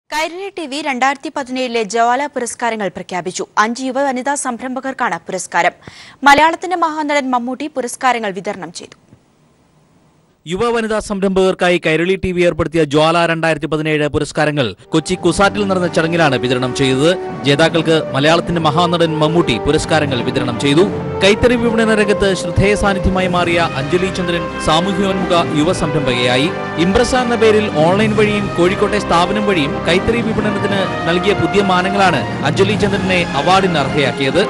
Kairali T V രണ്ടായിരത്തി പതിനേഴിലെ ജവാല പുരസ്കാരങ്ങൾ പ്രഖ്യാപിച്ചു അഞ്ച് യുവ വനിതാ സംരംഭകർക്കാണ് പുരസ്കാരം മലയാളത്തിന്റെ മഹാനടൻ മമ്മൂട്ടി പുരസ്കാരങ്ങൾ വിതരണം ചെയ്തു യുവ വനിതാ സംരംഭകർക്കായി കൈരളി ടി വി ഏർപ്പെടുത്തിയ ജ്വാല രണ്ടായിരത്തി പതിനേഴ് പുരസ്കാരങ്ങൾ കൊച്ചി കുസാറ്റിൽ നടന്ന ചടങ്ങിലാണ് വിതരണം ചെയ്തത് ജേതാക്കൾക്ക് മലയാളത്തിന്റെ മഹാനടൻ മമ്മൂട്ടി പുരസ്കാരങ്ങൾ വിതരണം ചെയ്തു കൈത്തറി വിപണന രംഗത്ത് ശ്രദ്ധേയ സാന്നിധ്യമായി മാറിയ അഞ്ജലി ചന്ദ്രൻ സാമൂഹ്യോന്മുഖ യുവ സംരംഭകയായി ഇംപ്രസ എന്ന പേരിൽ ഓൺലൈൻ വഴിയും കോഴിക്കോട്ടെ സ്ഥാപനം വഴിയും കൈത്തറി വിപണനത്തിന് നൽകിയ പുതിയ മാനങ്ങളാണ് അഞ്ജലി ചന്ദ്രനെ അവാർഡിന് അർഹയാക്കിയത്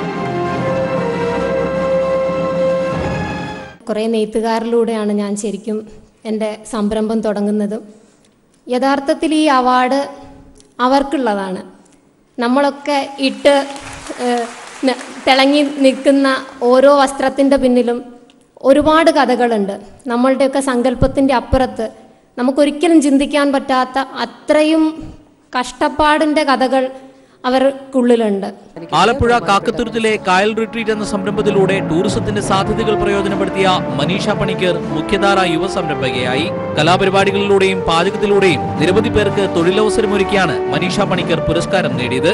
കുറേ നെയ്ത്തുകാരിലൂടെയാണ് ഞാൻ ശരിക്കും എൻ്റെ സംരംഭം തുടങ്ങുന്നത് യഥാർത്ഥത്തിൽ ഈ അവാർഡ് അവർക്കുള്ളതാണ് നമ്മളൊക്കെ ഇട്ട് ഏഹ്, ന- തിളങ്ങി നിൽക്കുന്ന ഓരോ വസ്ത്രത്തിൻ്റെ പിന്നിലും ഒരുപാട് കഥകളുണ്ട് നമ്മളുടെയൊക്കെ സങ്കല്പത്തിൻ്റെ അപ്പുറത്ത് നമുക്കൊരിക്കലും ചിന്തിക്കാൻ പറ്റാത്ത അത്രയും കഷ്ടപ്പാടിൻ്റെ കഥകൾ അവർക്കുള്ളിലുണ്ട് ആലപ്പുഴ കാക്കത്തുരുത്തിലെ കായൽ റിട്രീറ്റ് എന്ന സംരംഭത്തിലൂടെ ടൂറിസത്തിന്റെ സാധ്യതകൾ പ്രയോജനപ്പെടുത്തിയ മനീഷ പണിക്കർ മുഖ്യധാര യുവ സംരംഭകയായി കലാപരിപാടികളിലൂടെയും പാചകത്തിലൂടെയും നിരവധി പേർക്ക് തൊഴിലവസരമൊരുക്കിയാണ് മനീഷ പണിക്കർ പുരസ്കാരം നേടിയത്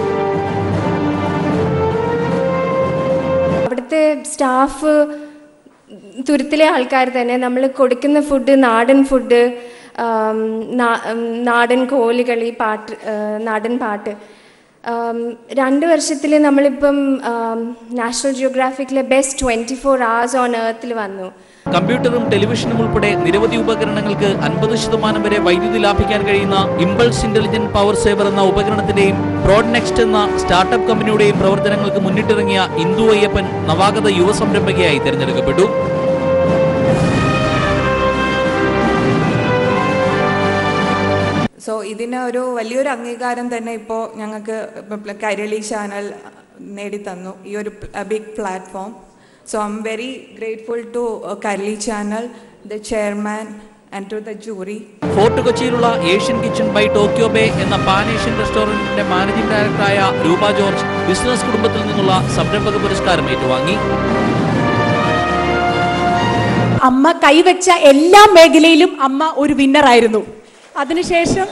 അവിടുത്തെ സ്റ്റാഫ് തുരുത്തിലെ ആൾക്കാർ തന്നെ നമ്മൾ കൊടുക്കുന്ന ഫുഡ് നാടൻ ഫുഡ് ആം, നാ- ഉം, നാടൻ കോലുകളി പാട്ട് ആ, നാടൻ പാട്ട് ആം, രണ്ട് വർഷത്തിൽ നമ്മളിപ്പം നാഷണൽ ജിയോഗ്രാഫിക്കിലെ best twenty four hours on എർത്തിൽ വന്നു കമ്പ്യൂട്ടറും ടെലിവിഷനും ഉൾപ്പെടെ നിരവധി ഉപകരണങ്ങൾക്ക് അൻപത് ശതമാനം വരെ വൈദ്യുതി ലാഭിക്കാൻ കഴിയുന്ന ഇമ്പൾസ് ഇന്റലിജന്റ് പവർ സേവർ എന്ന ഉപകരണത്തിന്റെയും പ്രോഡ് നെക്സ്റ്റ് എന്ന സ്റ്റാർട്ടപ്പ് കമ്പനിയുടെയും പ്രവർത്തനങ്ങൾക്ക് മുന്നിട്ടിറങ്ങിയ ഇന്ദു അയ്യപ്പൻ നവാഗത യുവ സംരംഭകയായി തിരഞ്ഞെടുക്കപ്പെട്ടു സോ ഇതിന് ഒരു വലിയൊരു അംഗീകാരം തന്നെ ഇപ്പോൾ ഞങ്ങൾക്ക് ഇപ്പം കൈരളി ചാനൽ നേടിത്തന്നു ഈ ഒരു big platform so I am very grateful to Kairali channel the chairman and to the jury Fort കൊച്ചിയിലുള്ള Asian kitchen by Tokyo bay എന്ന പാൻ ഏഷ്യൻ റെസ്റ്റോറന്റിന്റെ മാനേജിംഗ് ഡയറക്ടറായ രൂപ ജോർജ് ബിസിനസ് കുടുംബത്തിൽ നിന്നുള്ള സംരംഭക പുരസ്കാരം ഏറ്റുവാങ്ങി അമ്മ കൈവച്ച എല്ലാ മേഖലയിലും അമ്മ ഒരു വിന്നറായിരുന്നു അതിനുശേഷം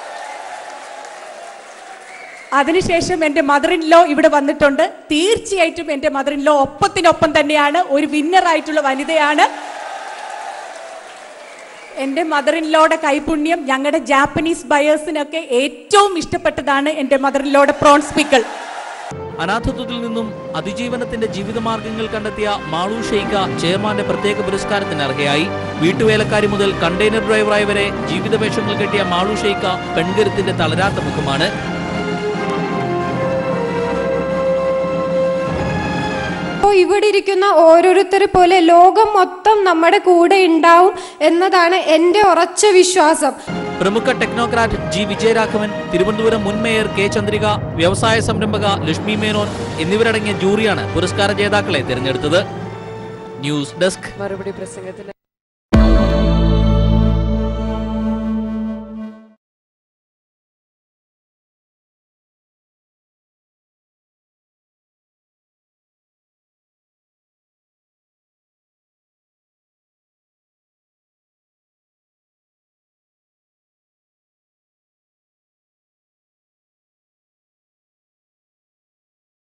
അതിനുശേഷം എൻ്റെ മദർ ഇൻ ലോ ഇവിടെ വന്നിട്ടുണ്ട് തീർച്ചയായിട്ടും എൻ്റെ മദർ ഇൻ ലോ ഒപ്പത്തിനൊപ്പം തന്നെയാണ് ഒരു വിന്നറായിട്ടുള്ള വനിതയാണ് എൻ്റെ മദർ ഇൻ ലോയുടെ കൈപുണ്യം ഞങ്ങളുടെ ജാപ്പനീസ് ബയേഴ്സിനൊക്കെ ഏറ്റവും ഇഷ്ടപ്പെട്ടതാണ് എൻ്റെ മദർ ഇൻ ലോയുടെ പ്രോൺസ് പിക്കിൾ അനാഥത്വത്തിൽ നിന്നും അതിജീവനത്തിന്റെ ജീവിതമാർഗങ്ങൾ കണ്ടെത്തിയ മാളു ഷെയ്ഖ ചെയർമാന്റെ പ്രത്യേക പുരസ്കാരത്തിന് അർഹയായി വീട്ടുവേലക്കാരി മുതൽ കണ്ടെയ്നർ ഡ്രൈവറായി വരെ ജീവിത വേഷങ്ങൾ കെട്ടിയ മാളു ഷെയ്ഖ പെൺകരുത്തിന്റെ തളരാത്ത മുഖമാണ് അപ്പോൾ ഇവിടെ ഇരിക്കുന്ന ഓരോരുത്തർ പോലെ ലോകം മൊത്തം നമ്മുടെ കൂടെ ഉണ്ടാവും എന്നതാണ് എൻ്റെ ഉറച്ച വിശ്വാസം പ്രമുഖ ടെക്നോക്രാറ്റ് ജി വിജയരാഘവൻ തിരുവനന്തപുരം മുൻ മേയർ കെ ചന്ദ്രിക വ്യവസായ സംരംഭക ലക്ഷ്മി മേനോൻ എന്നിവരടങ്ങിയ ജൂറിയാണ് പുരസ്കാര ജേതാക്കളെ തിരഞ്ഞെടുത്തത് ന്യൂസ് ഡെസ്ക് മറുപടി പ്രസംഗത്തിൽ